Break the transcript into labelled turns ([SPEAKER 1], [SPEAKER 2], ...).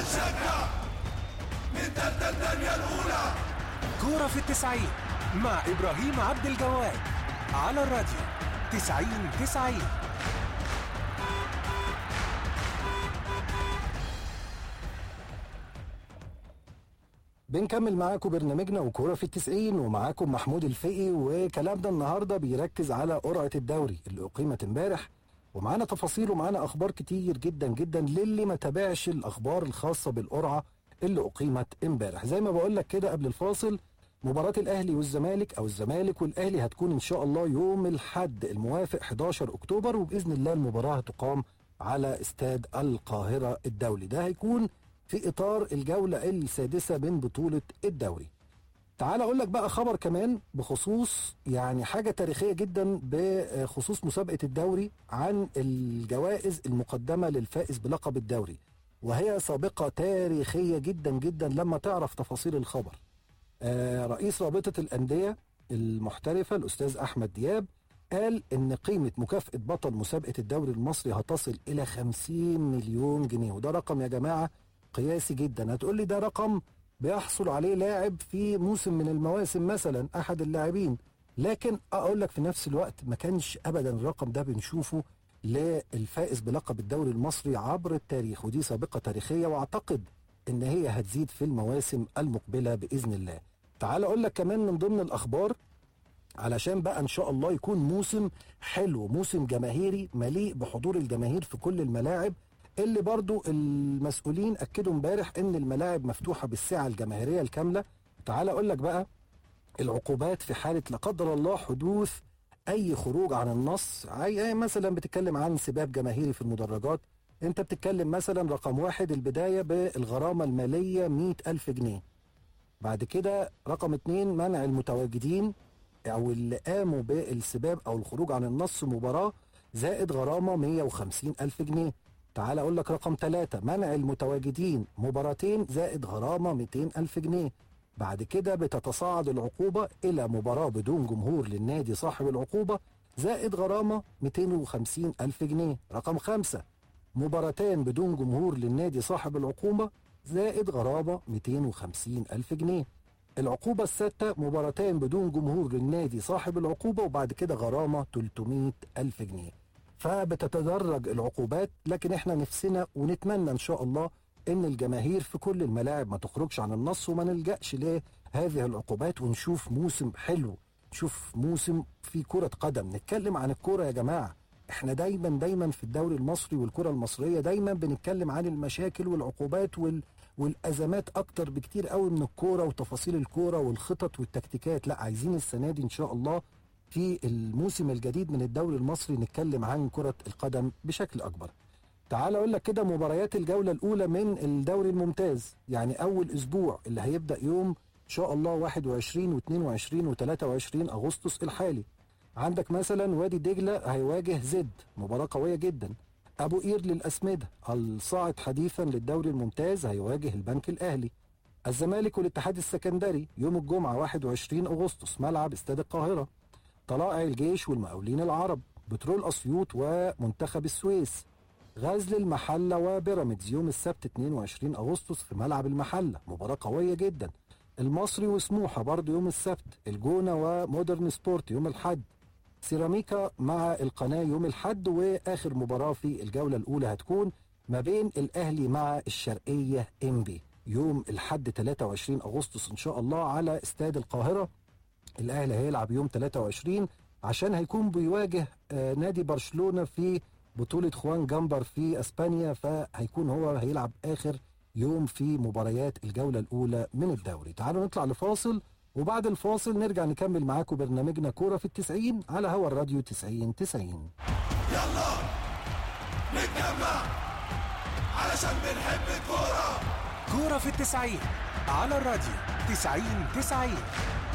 [SPEAKER 1] هنشجع من تالتة الدنيا الأولى
[SPEAKER 2] كورة في التسعين مع إبراهيم عبد الجواد على الراديو تسعين تسعين
[SPEAKER 3] بنكمل معاكم برنامجنا وكورة في التسعين ومعاكم محمود الفقي وكلامنا النهاردة بيركز على قرعة الدوري اللي أقيمت امبارح ومعانا تفاصيل ومعانا أخبار كتير جدا جدا للي ما تابعش الأخبار الخاصة بالقرعة اللي أقيمت امبارح زي ما بقول لك كده قبل الفاصل مباراة الأهلي والزمالك أو الزمالك والأهلي هتكون إن شاء الله يوم الحد الموافق 11 أكتوبر وبإذن الله المباراة هتقام على استاد القاهرة الدولي ده هيكون في إطار الجولة السادسة من بطولة الدوري تعال أقول لك بقى خبر كمان بخصوص يعني حاجة تاريخية جدا بخصوص مسابقة الدوري عن الجوائز المقدمة للفائز بلقب الدوري وهي سابقة تاريخية جدا جدا لما تعرف تفاصيل الخبر آه، رئيس رابطة الأندية المحترفة الأستاذ أحمد دياب قال إن قيمة مكافأة بطل مسابقة الدوري المصري هتصل إلى 50 مليون جنيه وده رقم يا جماعة قياسي جدا هتقول لي ده رقم بيحصل عليه لاعب في موسم من المواسم مثلا أحد اللاعبين لكن أقول لك في نفس الوقت ما كانش أبدا الرقم ده بنشوفه للفائز بلقب الدوري المصري عبر التاريخ ودي سابقة تاريخية وأعتقد ان هي هتزيد في المواسم المقبله باذن الله. تعال اقول لك كمان من ضمن الاخبار علشان بقى ان شاء الله يكون موسم حلو موسم جماهيري مليء بحضور الجماهير في كل الملاعب اللي برضو المسؤولين اكدوا امبارح ان الملاعب مفتوحه بالسعه الجماهيريه الكامله تعال اقول لك بقى العقوبات في حاله لا قدر الله حدوث اي خروج عن النص اي مثلا بتتكلم عن سباب جماهيري في المدرجات انت بتتكلم مثلا رقم واحد البداية بالغرامة المالية مئة ألف جنيه بعد كده رقم اتنين منع المتواجدين او اللي قاموا بالسباب او الخروج عن النص مباراة زائد غرامة 150 ألف جنيه تعال اقول لك رقم ثلاثة منع المتواجدين مباراتين زائد غرامة 200 ألف جنيه بعد كده بتتصاعد العقوبة إلى مباراة بدون جمهور للنادي صاحب العقوبة زائد غرامة 250 ألف جنيه رقم خمسة مباراتان بدون جمهور للنادي صاحب العقوبة زائد غرامة 250 ألف جنيه العقوبة السادسة مباراتان بدون جمهور للنادي صاحب العقوبة وبعد كده غرامة 300 ألف جنيه فبتتدرج العقوبات لكن احنا نفسنا ونتمنى ان شاء الله ان الجماهير في كل الملاعب ما تخرجش عن النص وما نلجأش لهذه العقوبات ونشوف موسم حلو نشوف موسم فيه كرة قدم نتكلم عن الكرة يا جماعة احنا دايما دايما في الدوري المصري والكره المصريه دايما بنتكلم عن المشاكل والعقوبات وال والازمات اكتر بكتير قوي من الكوره وتفاصيل الكوره والخطط والتكتيكات لا عايزين السنه دي ان شاء الله في الموسم الجديد من الدوري المصري نتكلم عن كره القدم بشكل اكبر تعال اقول لك كده مباريات الجوله الاولى من الدوري الممتاز يعني اول اسبوع اللي هيبدا يوم ان شاء الله 21 و22 و23 اغسطس الحالي عندك مثلا وادي دجله هيواجه زد مباراه قويه جدا ابو قير للاسمده الصاعد حديثا للدوري الممتاز هيواجه البنك الاهلي الزمالك والاتحاد السكندري يوم الجمعه 21 اغسطس ملعب استاد القاهره طلائع الجيش والمقاولين العرب بترول اسيوط ومنتخب السويس غزل المحله وبيراميدز يوم السبت 22 اغسطس في ملعب المحله مباراه قويه جدا المصري وسموحه برضه يوم السبت الجونه ومودرن سبورت يوم الاحد سيراميكا مع القناة يوم الحد وآخر مباراة في الجولة الأولى هتكون ما بين الأهلي مع الشرقية إنبي يوم الحد 23 أغسطس إن شاء الله على استاد القاهرة الأهلي هيلعب يوم 23 عشان هيكون بيواجه آه نادي برشلونة في بطولة خوان جامبر في أسبانيا فهيكون هو هيلعب آخر يوم في مباريات الجولة الأولى من الدوري تعالوا نطلع لفاصل وبعد الفاصل نرجع نكمل معاكم برنامجنا كورة في التسعين على هوا الراديو تسعين تسعين
[SPEAKER 1] يلا نتجمع علشان بنحب الكورة
[SPEAKER 2] كورة في التسعين على الراديو تسعين تسعين